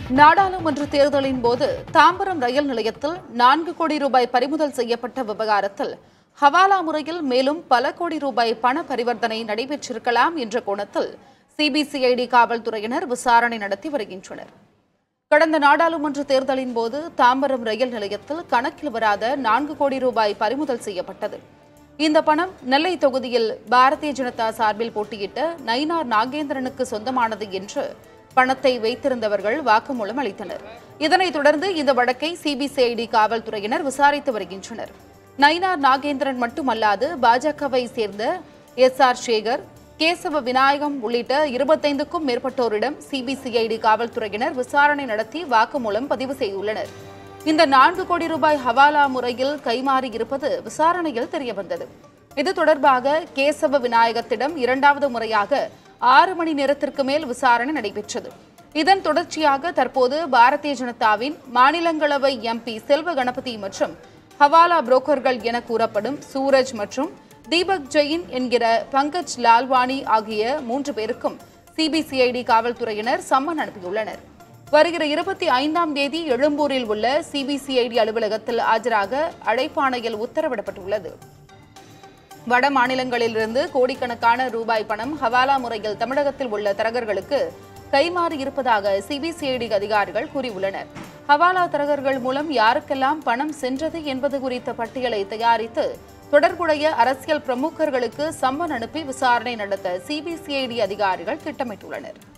நாடாளுமன்ற தேர்தலின் போது தாம்பரம் ரயில் நிலையத்தில் நான்கு கோடி ரூபாய் பறிமுதல் செய்யப்பட்ட விவகாரத்தில் ஹவாலா முறையில் மேலும் பல கோடி ரூபாய் பண பரிவர்த்தனை நடைபெற்றிருக்கலாம் என்ற கோணத்தில் சிபிசிஐடி காவல்துறையினர் விசாரணை நடத்தி வருகின்றனர் கடந்த நாடாளுமன்ற தேர்தலின் போது தாம்பரம் ரயில் நிலையத்தில் கணக்கில் வராத நான்கு கோடி ரூபாய் பறிமுதல் செய்யப்பட்டது இந்த பணம் நெல்லை தொகுதியில் பாரதிய ஜனதா சார்பில் போட்டியிட்ட நயினார் நாகேந்திரனுக்கு சொந்தமானது என்று பணத்தை வைத்திருந்தவர்கள் வாக்குமூலம் அளித்தனர் இதனைத் தொடர்ந்து இந்த வழக்கை சிபிசிஐடி காவல்துறையினர் விசாரித்து வருகின்றனர் நயினார் நாகேந்திரன் மட்டுமல்லாது பாஜகவை சேர்ந்த எஸ் ஆர் சேகர் கேசவ விநாயகம் உள்ளிட்ட இருபத்தைந்துக்கும் மேற்பட்டோரிடம் சிபிசிஐடி காவல்துறையினர் விசாரணை நடத்தி வாக்குமூலம் பதிவு செய்துள்ளனர் இந்த நான்கு கோடி ரூபாய் ஹவாலா முறையில் கைமாறி இருப்பது விசாரணையில் தெரியவந்தது இது தொடர்பாக கேசவ விநாயகத்திடம் இரண்டாவது முறையாக ஆறு மணி நேரத்திற்கு மேல் விசாரணை நடைபெற்றது இதன் தொடர்ச்சியாக தற்போது பாரதிய ஜனதாவின் மாநிலங்களவை எம்பி செல்வ கணபதி மற்றும் ஹவாலா புரோக்கர்கள் என கூறப்படும் சூரஜ் மற்றும் தீபக் ஜெயின் என்கிற பங்கஜ் லால்வானி ஆகிய மூன்று பேருக்கும் சிபிசிஐடி காவல்துறையினர் சம்மன் அனுப்பியுள்ளனர் வருகிற இருபத்தி ஐந்தாம் தேதி எழும்பூரில் உள்ள சிபிசிஐடி அலுவலகத்தில் ஆஜராக அழைப்பாணையில் உத்தரவிடப்பட்டுள்ளது வட மாநிலங்களிலிருந்து கோடிக்கணக்கான ரூபாய் பணம் ஹவாலா முறையில் தமிழகத்தில் உள்ள தரகர்களுக்கு கைமாறி இருப்பதாக சிபிசிஐடி அதிகாரிகள் கூறியுள்ளனர் ஹவாலா தரகர்கள் மூலம் யாருக்கெல்லாம் பணம் சென்றது என்பது குறித்த பட்டியலை தயாரித்து தொடர்புடைய அரசியல் பிரமுகர்களுக்கு சம்மன் அனுப்பி விசாரணை நடத்த சிபிசிஐடி அதிகாரிகள் திட்டமிட்டுள்ளனர்